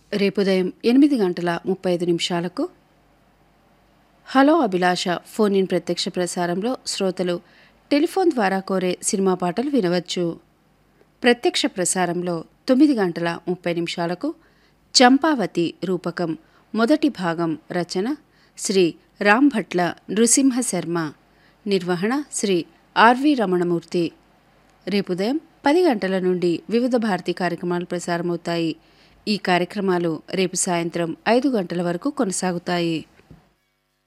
రేపు ఉదయం ఎనిమిది గంటల ముప్పై ఐదు నిమిషాలకు హలో అభిలాష ఫోన్ ఇన్ ప్రత్యక్ష ప్రసారంలో శ్రోతలు టెలిఫోన్ ద్వారా కోరే సినిమా పాటలు వినవచ్చు ప్రత్యక్ష ప్రసారంలో తొమ్మిది గంటల ముప్పై నిమిషాలకు చంపావతి రూపకం మొదటి భాగం రచన శ్రీ రామ్ భట్ల నృసింహ శర్మ నిర్వహణ శ్రీ ఆర్వి రమణమూర్తి రేపు ఉదయం పది గంటల నుండి వివిధ భారతి కార్యక్రమాలు ప్రసారమవుతాయి ఈ కార్యక్రమాలు రేపు సాయంత్రం ఐదు గంటల వరకు కొనసాగుతాయి